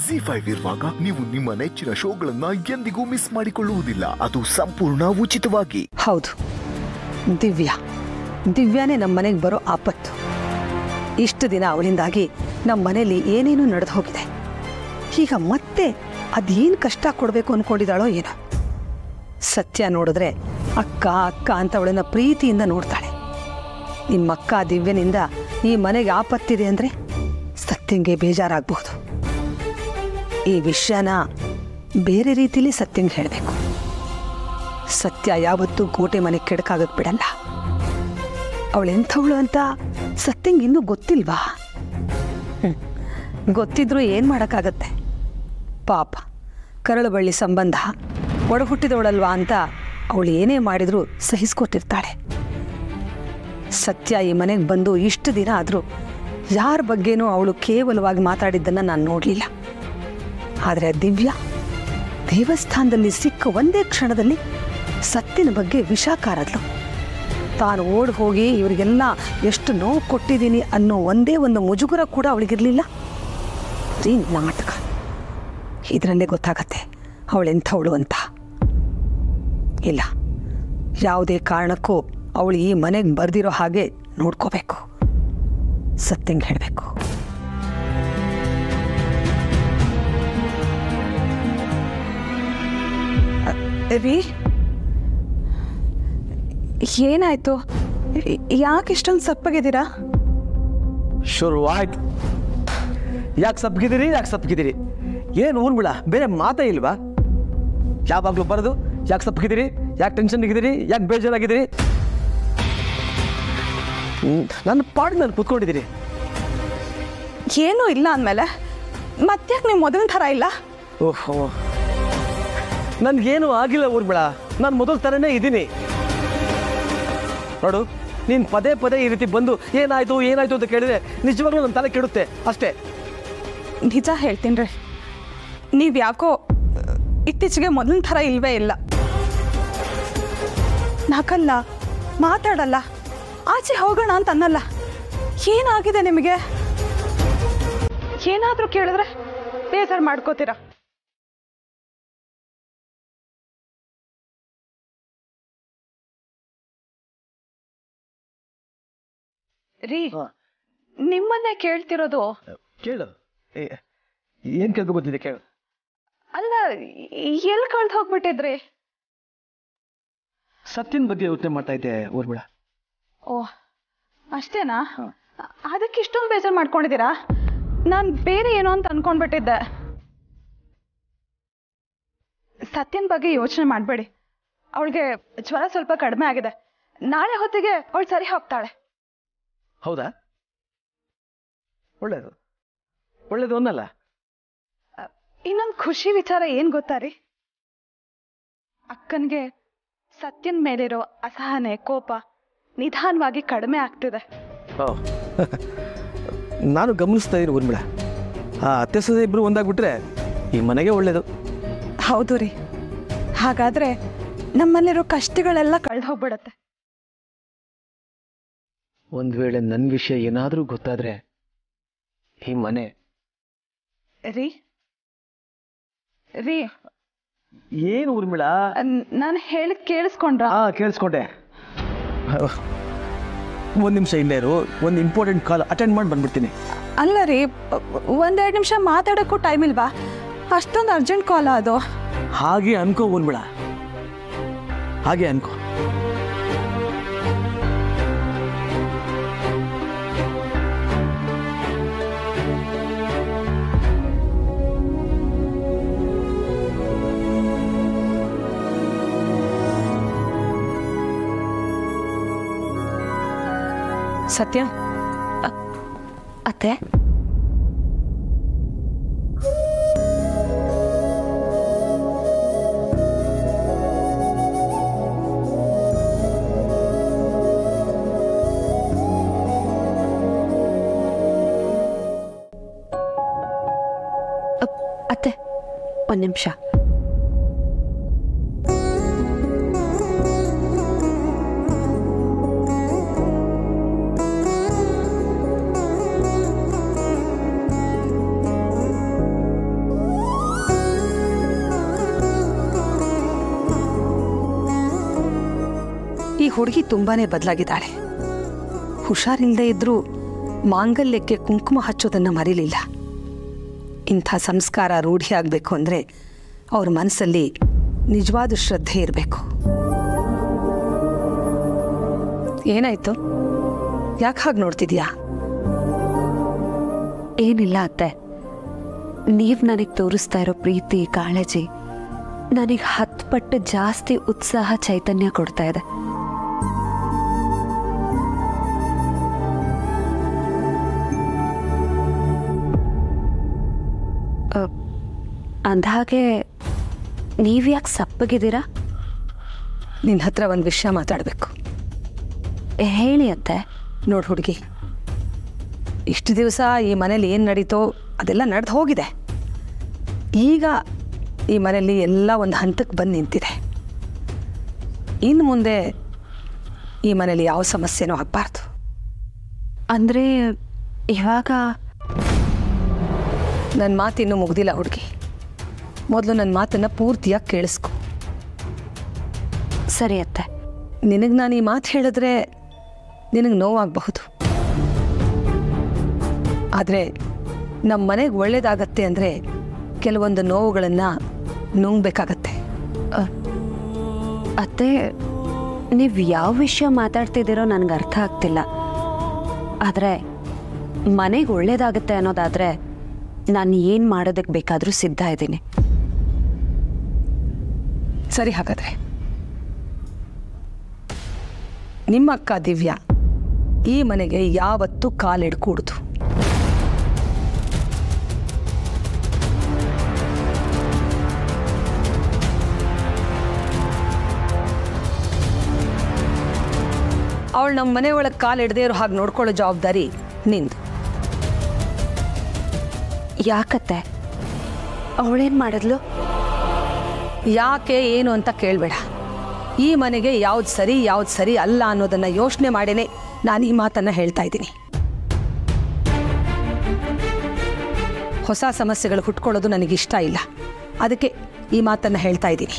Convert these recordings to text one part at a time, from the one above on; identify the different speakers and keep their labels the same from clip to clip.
Speaker 1: G five ಇರುವಾಗ ನೀವು ನಿಮ್ಮ ನೆಚ್ಚಿನ ಶೋಗಳನ್ನ ಎಂದಿಗೂ ಮಿಸ್ ಮಾಡಿಕೊಳ್ಳುವುದಿಲ್ಲ ಅದು ಸಂಪೂರ್ಣ ಉಚಿತವಾಗಿ
Speaker 2: ಹೌದು ದಿವ್ಯಾ ದಿವ್ಯಾನೇ ನಮ್ಮ ಮನೆಗೆ ಬರೋ ಆಪತ್ತು ಇಷ್ಟು ದಿನ ಅವಳಿಂದಾಗಿ ನಮ್ಮ ಮನೇಲಿ ಏನೇನೋ ನಡೆದು ಹೋಗಿದೆ ಈಗ ಮತ್ತೆ ಅದೇನು ಕಷ್ಟ ಕೊಡಬೇಕು ಅಂದ್ಕೊಂಡಿದ್ದಾಳೋ ಏನೋ ಸತ್ಯ ನೋಡಿದ್ರೆ ಅಕ್ಕ ಅಕ್ಕ ಅಂತ ಅವಳನ್ನ ಪ್ರೀತಿಯಿಂದ ನೋಡ್ತಾಳೆ ನಿಮ್ಮ ಅಕ್ಕ ದಿವ್ಯನಿಂದ ಈ ಮನೆಗೆ ಆಪತ್ತಿದೆ ಅಂದರೆ ಸತ್ಯಂಗೆ ಬೇಜಾರಾಗಬಹುದು ಈ ವಿಷಯನ ಬೇರೆ ರೀತಿಲಿ ಸತ್ಯಂಗೆ ಹೇಳಬೇಕು ಸತ್ಯ ಯಾವತ್ತೂ ಕೋಟೆ ಮನೆ ಕೆಡಕಾಗಕ್ಕೆ ಬಿಡಲ್ಲ ಅವಳೆಂಥವಳು ಅಂತ ಸತ್ಯಂಗೆ ಇನ್ನೂ ಗೊತ್ತಿಲ್ವಾ ಹ್ಮ್. ಗೊತ್ತಿದ್ರೂ ಏನು ಮಾಡೋಕ್ಕಾಗತ್ತೆ ಪಾಪ ಕರಳು ಬಳ್ಳಿ ಸಂಬಂಧ ಒಡಹುಟ್ಟಿದವಳಲ್ವಾ ಅಂತ ಅವಳು ಏನೇ ಮಾಡಿದರೂ ಸಹಿಸ್ಕೊಟ್ಟಿರ್ತಾಳೆ ಸತ್ಯ ಈ ಮನೆಗೆ ಬಂದು ಇಷ್ಟು ದಿನ ಆದರೂ ಯಾರ ಬಗ್ಗೆನೂ ಅವಳು ಕೇವಲವಾಗಿ ಮಾತಾಡಿದ್ದನ್ನು ನಾನು ನೋಡಲಿಲ್ಲ ಆದರೆ ದಿವ್ಯಾ ದೇವಸ್ಥಾನದಲ್ಲಿ ಸಿಕ್ಕ ಒಂದೇ ಕ್ಷಣದಲ್ಲಿ ಸತ್ಯನ ಬಗ್ಗೆ ವಿಷ ಕಾರದ್ಲು ತಾನು ಓಡ್ ಹೋಗಿ ಇವರಿಗೆಲ್ಲ ಎಷ್ಟು ನೋವು ಕೊಟ್ಟಿದ್ದೀನಿ ಅನ್ನೋ ಒಂದೇ ಒಂದು ಮುಜುಗುರ ಕೂಡ ಅವಳಿಗಿರಲಿಲ್ಲ ರೀ ನಾಟಕ ಇದರಲ್ಲೇ ಗೊತ್ತಾಗತ್ತೆ ಅವಳೆಂಥವಳು ಅಂತ ಇಲ್ಲ ಯಾವುದೇ ಕಾರಣಕ್ಕೂ ಅವಳು ಈ ಮನೆಗೆ ಬರ್ದಿರೋ ಹಾಗೆ ನೋಡ್ಕೋಬೇಕು ಸತ್ಯಂಗೆ ಹೇಳಬೇಕು
Speaker 3: ರೀ ಏನಾಯ್ತು ಯಾಕೆ ಇಷ್ಟೊಂದು ಸಪ್ಪಗಿದ್ದೀರಾ
Speaker 4: ಶುರುವಾಯ್ತು ಯಾಕೆ ಸಪ್ಗಿದ್ದೀರಿ ಯಾಕೆ ಸಪ್ಗಿದ್ದೀರಿ ಏನು ಊರ್ಬಿಡ ಬೇರೆ ಮಾತೇ ಇಲ್ವಾ ಯಾವಾಗಲೂ ಬರೋದು ಯಾಕೆ ಸಪ್ಗಿದ್ದೀರಿ ಯಾಕೆ ಟೆನ್ಷನ್ ಆಗಿದ್ದೀರಿ ಯಾಕೆ ಬೇಜಾರಾಗಿದ್ದೀರಿ ಹ್ಮ್, ನನ್ನ ಪಾಡಿಗೆ ನಾನು ಕೂತ್ಕೊಂಡಿದ್ದೀರಿ
Speaker 3: ಏನೂ ಇಲ್ಲ ಅಂದಮೇಲೆ ಮತ್ತ್ಯಾಕೆ ನೀವು ಮೊದಲಿನ ಥರ ಇಲ್ಲ
Speaker 4: ಓಹೋ ನನಗೇನು ಆಗಿಲ್ಲ ಊರ್ಬಿಡ ನಾನು ಮೊದಲ ಥರನೇ ಇದ್ದೀನಿ ನೋಡು ನೀನು ಪದೇ ಪದೇ ಈ ರೀತಿ ಬಂದು ಏನಾಯ್ತು ಏನಾಯ್ತು ಅಂತ ಕೇಳಿದ್ರೆ ನಿಜವಾಗ್ಲೂ ನನ್ನ ತಲೆ ಕೆಡುತ್ತೆ ಅಷ್ಟೇ
Speaker 3: ನಿಜ ಹೇಳ್ತೀನಿ ರೀ ನೀವು ಯಾಕೋ ಇತ್ತೀಚೆಗೆ ಮೊದಲಿನ ಥರ ಇಲ್ವೇ ಇಲ್ಲ ನಾಕಲ್ಲ ಮಾತಾಡಲ್ಲ ಆಚೆ ಹೋಗೋಣ ಅಂತ ಅನ್ನಲ್ಲ ಏನಾಗಿದೆ ನಿಮಗೆ ಏನಾದರೂ ಕೇಳಿದ್ರೆ ಬೇಜಾರು ಮಾಡ್ಕೋತೀರಾ ರೀ
Speaker 4: ಹಾ.
Speaker 3: ನಿಮ್ಮನ್ನೇ ಕೇಳ್ತಿರೋದು
Speaker 4: ಕೇಳು ಏನು ಕೇಳ್ಕೊ ಬಂದಿದೆ ಕೇಳು
Speaker 3: ಅಲ್ಲ ಎಲ್ಲಿ ಕಳ್ದು ಹೋಗ್ಬಿಟ್ಟಿದ್ರಿ
Speaker 4: ಸತ್ಯನ ಬಗ್ಗೆ ಯೋಚನೆ ಮಾಡ್ತಾ ಇದ್ದೆ ಊರ್ಬಿಡ
Speaker 3: ಓ ಅಷ್ಟೇನಾ ಅದಕ್ಕೆ ಇಷ್ಟೊಂದು ಬೇಜಾರು ಮಾಡ್ಕೊಂಡಿದ್ದೀರಾ ನಾನು ಬೇರೆ ಏನೋ ಅಂತ ಅನ್ಕೊಂಡ್ಬಿಟ್ಟಿದ್ದೆ ಸತ್ಯನ ಬಗ್ಗೆ ಯೋಚನೆ ಮಾಡಬೇಡಿ ಅವಳಿಗೆ ಜ್ವರ ಸ್ವಲ್ಪ ಕಡಿಮೆ ಆಗಿದೆ ನಾಳೆ ಹೊತ್ತಿಗೆ ಅವಳು ಸರಿ ಹೋಗ್ತಾಳೆ
Speaker 4: ಹೌದಾ ಒಳ್ಳೇದು ಒಳ್ಳೇದು ಅನ್ನಲ್ಲ
Speaker 3: ಇನ್ನೊಂದು ಖುಷಿ ವಿಚಾರ ಏನು ಗೊತ್ತಾ ರೀ ಅಕ್ಕನಿಗೆ ಸತ್ಯನ ಮೇಲಿರೋ ಅಸಹನೆ ಕೋಪ ನಿಧಾನವಾಗಿ ಕಡಿಮೆ ಆಗ್ತಿದೆ
Speaker 4: ಓ ನಾನು ಗಮನಿಸ್ತಾ ಇದ್ದೀನಿ ಊರ್ಮಿಳ ಆ ಅತ್ತೆ ಸೊಸೆ ಇಬ್ರು ಒಂದಾಗ್ಬಿಟ್ರೆ ಈ ಮನೆಗೆ ಒಳ್ಳೇದು
Speaker 3: ಹೌದು ರೀ ಹಾಗಾದ್ರೆ ನಮ್ಮಲ್ಲಿರೋ ಕಷ್ಟಗಳೆಲ್ಲ ಕಳೆದು ಹೋಗ್ಬಿಡತ್ತೆ
Speaker 4: ಒಂದು ವೇಳೆ ನನ್ನ ವಿಷಯ ಏನಾದರೂ ಗೊತ್ತಾದ್ರೆ ಈ ಮನೆ
Speaker 3: ರೀ ರೀ
Speaker 4: ಏನು ಊರ್ಮಿಳ
Speaker 3: ನಾನು ಹೇಳಿದ್ ಕೇಳಿಸ್ಕೊಂಡ್ರ
Speaker 4: ಹಾ ಕೇಳಿಸ್ಕೊಂಡೆ ಒಂದು ನಿಮಿಷ ಇಲ್ಲೇ ಇರು ಒಂದು ಇಂಪಾರ್ಟೆಂಟ್ ಕಾಲ್ ಅಟೆಂಡ್ ಮಾಡಿ ಬಂದ್ಬಿಡ್ತೀನಿ
Speaker 3: ಅಲ್ಲ ರೀ ಒಂದೆರಡು ನಿಮಿಷ ಮಾತಾಡೋಕ್ಕೂ ಟೈಮ್ ಇಲ್ವಾ ಅಷ್ಟೊಂದು ಅರ್ಜೆಂಟ್ ಕಾಲ್ ಅದು
Speaker 4: ಹಾಗೆ ಅನ್ಕೋ ಊರ್ಮಿಳ ಹಾಗೆ ಅನ್ಕೋ
Speaker 2: ಸತ್ಯ ಅ- ಅತ್ತೆ ಅಪ್- ಅತ್ತೆ ಒಂದು ನಿಮಿಷ ಹುಡುಗಿ ತುಂಬಾನೇ ಬದಲಾಗಿದ್ದಾಳೆ ಹುಷಾರಿಲ್ಲದೆ ಇದ್ರೂ ಮಾಂಗಲ್ಯಕ್ಕೆ ಕುಂಕುಮ ಹಚ್ಚೋದನ್ನು ಮರೀಲಿಲ್ಲ ಇಂಥ ಸಂಸ್ಕಾರ ರೂಢಿಯಾಗಬೇಕು ಅಂದರೆ ಅವ್ರ ಮನಸ್ಸಲ್ಲಿ ನಿಜವಾದ ಶ್ರದ್ಧೆ ಇರಬೇಕು ಏನಾಯ್ತು ಯಾಕೆ ಹಾಗೆ ನೋಡ್ತಿದ್ಯಾ
Speaker 5: ಏನಿಲ್ಲ ಅತ್ತೆ ನೀವು ನನಗೆ ತೋರಿಸ್ತಾ ಇರೋ ಪ್ರೀತಿ ಕಾಳಜಿ ನನಗೆ ಹತ್ತು ಪಟ್ಟು ಜಾಸ್ತಿ ಉತ್ಸಾಹ ಚೈತನ್ಯ ಕೊಡ್ತಾ ಇದೆ ಅ, ಅಂದ್ಹಾಗೆ ನೀವು ಯಾಕೆ ಸಪ್ಪಗಿದ್ದೀರಾ
Speaker 2: ನಿನ್ನ ಹತ್ರ ಒಂದು ವಿಷಯ ಮಾತಾಡಬೇಕು
Speaker 5: ಹೇಳಿ ಅತ್ತೆ
Speaker 2: ನೋಡು ಹುಡುಗಿ ಇಷ್ಟು ದಿವಸ ಈ ಮನೇಲಿ ಏನು ನಡೀತೋ ಅದೆಲ್ಲ ನಡೆದು ಹೋಗಿದೆ ಈಗ ಈ ಮನೆಯಲ್ಲಿ ಎಲ್ಲ ಒಂದು ಹಂತಕ್ಕೆ ಬಂದು ನಿಂತಿದೆ ಇನ್ನು ಮುಂದೆ ಈ ಮನೇಲಿ ಯಾವ ಸಮಸ್ಯೆನೂ ಆಗಬಾರ್ದು
Speaker 5: ಅಂದರೆ ಇವಾಗ
Speaker 2: ನನ್ನ ಮಾತಿನ್ನೂ ಮುಗ್ದಿಲ್ಲ ಹುಡುಗಿ ಮೊದಲು ನನ್ನ ಮಾತನ್ನು ಪೂರ್ತಿಯಾಗಿ ಕೇಳಿಸ್ಕೊ
Speaker 5: ಸರಿ ಅತ್ತೆ
Speaker 2: ನಿನಗೆ ನಾನು ಈ ಮಾತು ಹೇಳಿದ್ರೆ ನಿನಗೆ ನೋವಾಗಬಹುದು ಆದರೆ ನಮ್ಮ ಮನೆಗೆ ಒಳ್ಳೇದಾಗತ್ತೆ ಅಂದರೆ ಕೆಲವೊಂದು ನೋವುಗಳನ್ನು ನುಂಗ್ಬೇಕಾಗತ್ತೆ
Speaker 5: ಅತ್ತೆ ನೀವು ಯಾವ ವಿಷಯ ಮಾತಾಡ್ತಿದ್ದೀರೋ ನನಗೆ ಅರ್ಥ ಆಗ್ತಿಲ್ಲ ಆದರೆ ಮನೆಗೆ ಒಳ್ಳೇದಾಗುತ್ತೆ ಅನ್ನೋದಾದರೆ ನಾನು ಏನು ಮಾಡೋದಕ್ಕೆ ಬೇಕಾದರೂ ಸಿದ್ಧ ಇದ್ದೀನಿ
Speaker 2: ಸರಿ ಹಾಗಾದ್ರೆ ನಿಮ್ಮ ಅಕ್ಕ ದಿವ್ಯಾ ಈ ಮನೆಗೆ ಯಾವತ್ತೂ ಕಾಲಿಡ್ಕೂಡ್ದು ಅವಳು ನಮ್ಮ ಮನೆ ಒಳಗೆ ಕಾಲು ಇಡದೇ ಇರೋ ಹಾಗೆ ನೋಡ್ಕೊಳ್ಳೋ ಜವಾಬ್ದಾರಿ ನಿಂದು
Speaker 5: ಯಾಕತ್ತೆ ಅವಳೇನು ಮಾಡಿದ್ಲು
Speaker 2: ಯಾಕೆ ಏನು ಅಂತ ಕೇಳಬೇಡ ಈ ಮನೆಗೆ ಯಾವ್ದು ಸರಿ ಯಾವ್ದು ಸರಿ ಅಲ್ಲ ಅನ್ನೋದನ್ನ ಯೋಚನೆ ಮಾಡೇನೆ ನಾನು ಈ ಮಾತನ್ನ ಹೇಳ್ತಾ ಇದ್ದೀನಿ ಹೊಸ ಸಮಸ್ಯೆಗಳು ಹುಟ್ಕೊಳ್ಳೋದು ನನಗಿಷ್ಟ ಇಲ್ಲ ಅದಕ್ಕೆ ಈ ಮಾತನ್ನ ಹೇಳ್ತಾ ಇದ್ದೀನಿ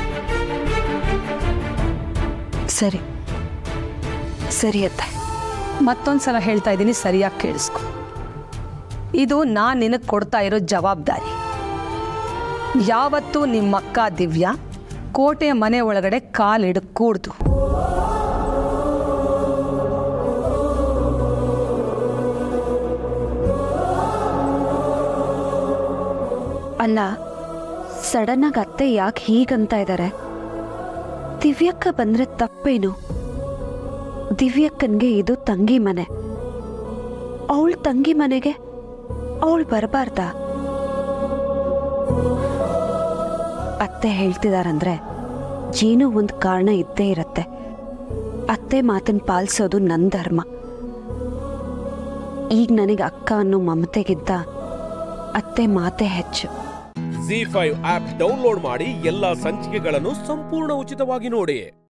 Speaker 5: ಸರಿ ಸರಿ ಅತ್ತೆ
Speaker 2: ಮತ್ತೊಂದು ಸಲ ಹೇಳ್ತಾ ಇದ್ದೀನಿ ಸರಿಯಾಗಿ ಕೇಳಿಸ್ಕೊ ಇದು ನಾನು ನಿನಗೆ ಕೊಡ್ತಾ ಇರೋ ಜವಾಬ್ದಾರಿ ಯಾವತ್ತೂ ನಿಮ್ಮಕ್ಕ ದಿವ್ಯಾ ಕೋಟೆ ಮನೆ ಒಳಗಡೆ ಕಾಲಿಡಕೂಡ್ದು
Speaker 5: ಅಲ್ಲ ಸಡನ್ನಾಗಿ ಅತ್ತೆ ಯಾಕೆ ಹೀಗಂತ ಇದ್ದಾರೆ ದಿವ್ಯಕ್ಕ ಬಂದ್ರೆ ತಪ್ಪೇನು ದಿವ್ಯಕ್ಕನ್ಗೆ ಇದು ತಂಗಿ ಮನೆ ಅವಳ ತಂಗಿ ಮನೆಗೆ ಅವಳು ಬರಬಾರ್ದ ಅತ್ತೆ ಹೇಳ್ತಿದಾರಂದ್ರೆ ಜೀನು ಒಂದು ಕಾರಣ ಇದ್ದೇ ಇರತ್ತೆ ಅತ್ತೆ ಮಾತನ್ನ ಪಾಲಿಸೋದು ನನ್ನ ಧರ್ಮ ಈಗ ನನಗೆ ಅಕ್ಕ ಅನ್ನೋ ಮಮತೆಗಿದ್ದ ಅತ್ತೆ ಮಾತೆ ಹೆಚ್ಚು
Speaker 6: ಜಿ ಫೈವ್ ಆಪ್ ಡೌನ್ಲೋಡ್ ಮಾಡಿ ಎಲ್ಲಾ ಸಂಚಿಕೆಗಳನ್ನು ಸಂಪೂರ್ಣ ಉಚಿತವಾಗಿ ನೋಡಿ